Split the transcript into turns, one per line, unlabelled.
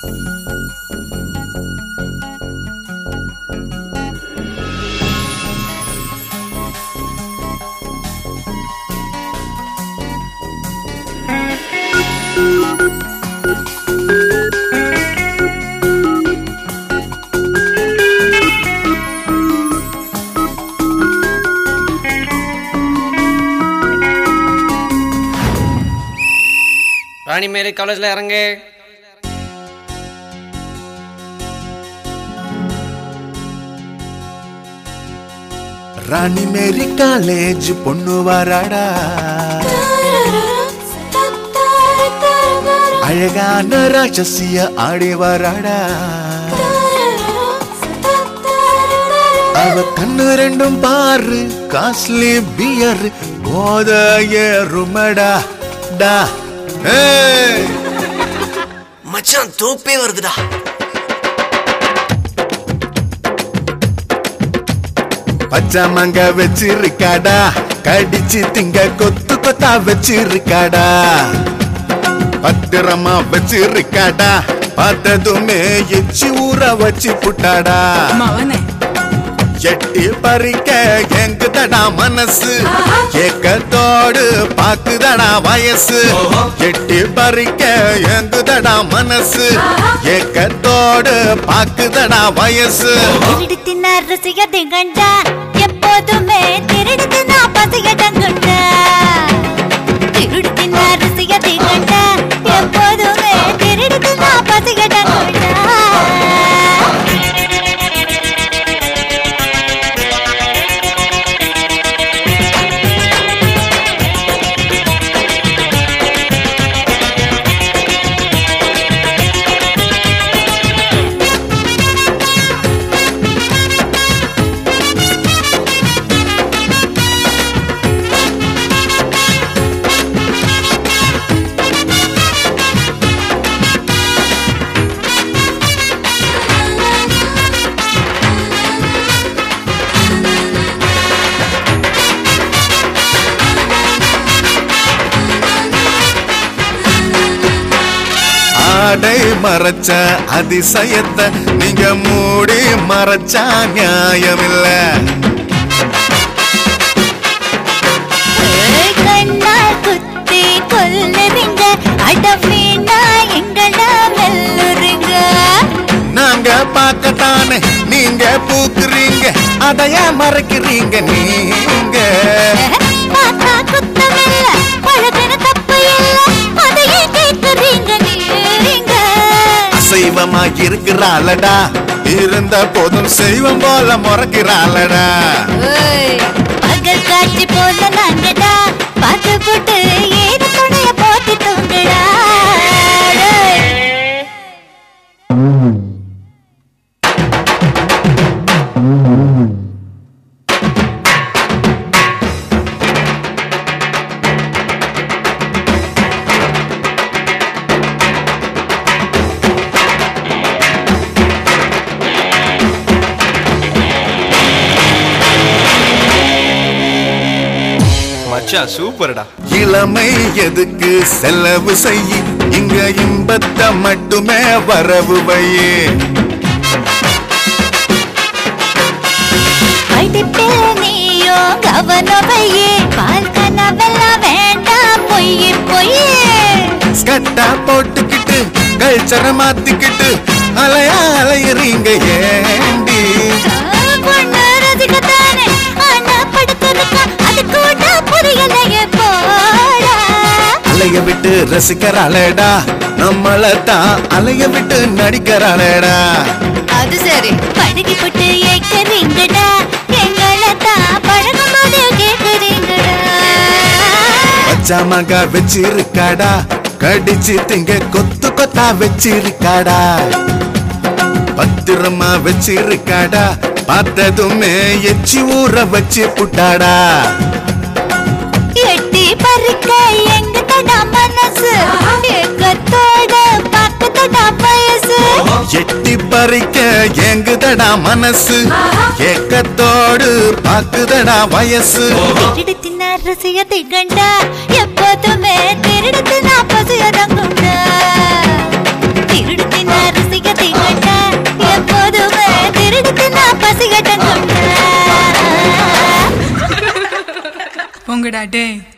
ராணி மேரி காலேஜ்ல இறங்கு
ராணி மேரி காலேஜ் பொண்ணு வராடா அழகான ராட்சசிய ஆடி வராடா அவ கண்ணு ரெண்டும் பாரு காஸ்ட்லி பியர் போத ஏறுமடா டா ஏய்
மச்சான் தோப்பே வருதுடா
பச்சாமங்க வச்சிருக்காடா கடிச்சு திங்க கொத்து கொத்தா வச்சிருக்காடா பத்திரமா வச்சிருக்காடா பார்த்ததுமே எச்சி ஊற வச்சு புட்டாடா
மவனே
எட்டி பறிக்க எங்குதடா மனசு ஏக்கத்தோடு பாக்குதடா வயசு எட்டி பறிக்க எங்குதடா மனசு ஏக்கத்தோடு பாக்குதடா வயசு
திருடி தின்ன ருசியதை கண்டா எப்போதுமே திருடி தின்னா பசியடங்குண்ட திருடி தின்ன ருசியதை கண்டா எப்போதுமே திருடி தின்னா பசியடங்குண்ட
ஆடை மறைச்ச அதிசயத்தை நீங்க மூடி மறைச்சா நியாயமில்ல
ஏய், கண்ணால் குத்தி கொல்லுறீங்க அடமீனா எங்கள மெல்லுறீங்க
நாங்க பார்க்கத்தானே நீங்க பூக்குறீங்க அதைய மறைக்கிறீங்க நீங்க
பார்த்தா குத்தமில்ல பழகின தப்பு இல்ல அதையே கேட்குறீங்க நீங்க
அசைவமா இருக்கிறாளடா இருந்த போதும் செய்வம் போல முறைக்கிறாளடா
ஏய், பகல் காட்சி போல நாங்கடா பார்த்து போட்டு ஏது துணைய போத்தி தூங்குடா ஏய்.
மச்சான் சூப்பர்டா
இளமை எதுக்கு செலவு செய்ய இங்க இன்பத்தை மட்டுமே வரவு வையே
படிப்பில் நீயோ கவனவையே பால் கனவெல்லாம் வேண்டாம் பொய்யே பொய்யே
ஸ்கட்டா போட்டுக்கிட்டு கல்ச்சரை மாத்திக்கிட்டு அலையா அலையறீங்க ஏண்டி
பொண்ணு ரசிக்கத்தானே ஆனா படுத்ததுக்கா அது கூட புரியலையே போடா
அலைய விட்டு ரசிக்கிறாளேடா நம்மள தான் அலைய விட்டு நடிக்கிறாளேடா
அது சரி பழகி போட்டு ஏக்கிறீங்கடா எங்களை தான் பழகும் போது கேட்குறீங்கடா
பச்சாமங்க வச்சிருக்காடா கடிச்சு திங்க கொத்து கொத்தா வச்சிருக்காடா பத்திரமா வச்சிருக்காடா பார்த்ததுமே எச்சி ஊற வச்சு புட்டாடா
எட்டி பறிக்க எங்க தடா மனசு ஏக்கத்தோட பக்கத்தடா வயசு
எட்டி பறிக்க எங்குதடா மனசு ஏக்கத்தோடு பாக்குதடா வயசு
திருடி தின்ன ரசியத்தை கண்டா எப்போதுமே திருடி தின்னா பசியதங்குண்டா திருடி தின்ன
போங்கடா டேய்